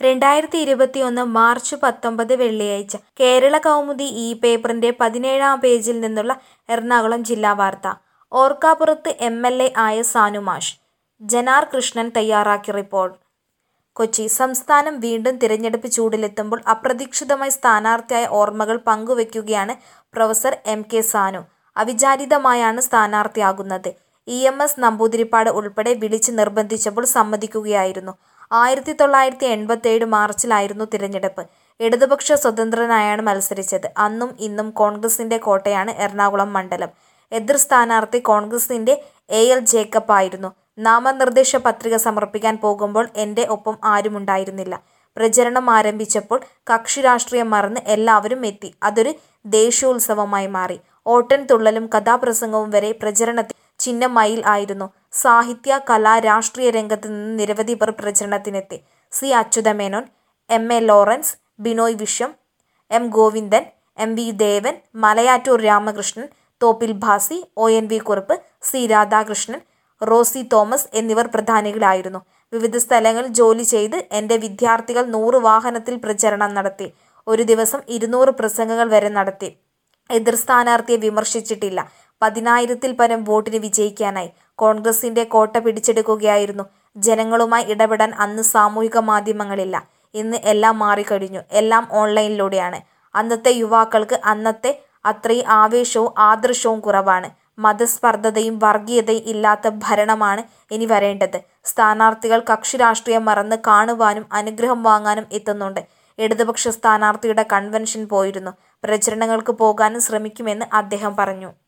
രണ്ടായിരത്തി ഇരുപത്തിയൊന്ന് മാർച്ച് പത്തൊമ്പത് വെള്ളിയാഴ്ച കേരള കൗമുദി ഈ പേപ്പറിന്റെ പതിനേഴാം പേജിൽ നിന്നുള്ള എറണാകുളം ജില്ലാ വാർത്ത ഓർക്കാപ്പുറത്ത് എം എൽ എ ആയ സാനുമാഷ് ജനാർ കൃഷ്ണൻ തയ്യാറാക്കിയ റിപ്പോർട്ട് കൊച്ചി സംസ്ഥാനം വീണ്ടും തിരഞ്ഞെടുപ്പ് ചൂടിലെത്തുമ്പോൾ അപ്രതീക്ഷിതമായി സ്ഥാനാർത്ഥിയായ ഓർമ്മകൾ പങ്കുവയ്ക്കുകയാണ് പ്രൊഫസർ എം കെ സാനു അവിചാരിതമായാണ് സ്ഥാനാർത്ഥിയാകുന്നത് ഇ എം എസ് നമ്പൂതിരിപ്പാട് ഉൾപ്പെടെ വിളിച്ച് നിർബന്ധിച്ചപ്പോൾ സമ്മതിക്കുകയായിരുന്നു ആയിരത്തി തൊള്ളായിരത്തി എൺപത്തേഴ് മാർച്ചിലായിരുന്നു തിരഞ്ഞെടുപ്പ് ഇടതുപക്ഷ സ്വതന്ത്രനായാണ് മത്സരിച്ചത് അന്നും ഇന്നും കോൺഗ്രസിന്റെ കോട്ടയാണ് എറണാകുളം മണ്ഡലം എതിർ സ്ഥാനാർത്ഥി കോൺഗ്രസിന്റെ എ എൽ ജേക്കബ് ആയിരുന്നു നാമനിർദ്ദേശ പത്രിക സമർപ്പിക്കാൻ പോകുമ്പോൾ എൻ്റെ ഒപ്പം ആരുമുണ്ടായിരുന്നില്ല പ്രചരണം ആരംഭിച്ചപ്പോൾ കക്ഷി രാഷ്ട്രീയം മറന്ന് എല്ലാവരും എത്തി അതൊരു ദേശീയോത്സവമായി മാറി ഓട്ടൻ തുള്ളലും കഥാപ്രസംഗവും വരെ പ്രചരണത്തിൽ ചിഹ്നമയിൽ ആയിരുന്നു സാഹിത്യ കലാ രാഷ്ട്രീയ രംഗത്ത് നിന്ന് നിരവധി പേർ പ്രചരണത്തിനെത്തി C Achuthamenon M A Lawrence Binoy Viswam M Govindan M V Devan Malayattoor Ramakrishnan Thoppil Bhasi O N V Kurup C Radhakrishnan Rosy Thomas എന്നിവർ പ്രധാനികളായിരുന്നു വിവിധ സ്ഥലങ്ങളിൽ ജോലി ചെയ്ത് എൻ്റെ വിദ്യാർത്ഥികൾ നൂറ് വാഹനത്തിൽ പ്രചരണം നടത്തി ഒരു ദിവസം ഇരുന്നൂറ് പ്രസംഗങ്ങൾ വരെ നടത്തി എതിർ സ്ഥാനാർത്ഥിയെ വിമർശിച്ചിട്ടില്ല പതിനായിരത്തിൽ പരം വോട്ടിന് വിജയിക്കാനായി കോൺഗ്രസിന്റെ കോട്ട പിടിച്ചെടുക്കുകയായിരുന്നു ജനങ്ങളുമായി ഇടപെടാൻ അന്ന് സാമൂഹിക മാധ്യമങ്ങളില്ല ഇന്ന് എല്ലാം മാറിക്കഴിഞ്ഞു എല്ലാം ഓൺലൈനിലൂടെയാണ് അന്നത്തെ യുവാക്കൾക്ക് അന്നത്തെ അത്രയും ആവേശവും ആദർശവും കുറവാണ് മതസ്പർദ്ധതയും വർഗീയതയും ഇല്ലാത്ത ഭരണമാണ് ഇനി വരേണ്ടത് സ്ഥാനാർത്ഥികൾ കക്ഷി രാഷ്ട്രീയം മറന്ന് കാണുവാനും അനുഗ്രഹം വാങ്ങാനും എത്തുന്നുണ്ട് ഇടതുപക്ഷ സ്ഥാനാർത്ഥിയുടെ കൺവെൻഷൻ പോയിരുന്നു പ്രചരണങ്ങൾക്ക് പോകാനും ശ്രമിക്കുമെന്ന് അദ്ദേഹം പറഞ്ഞു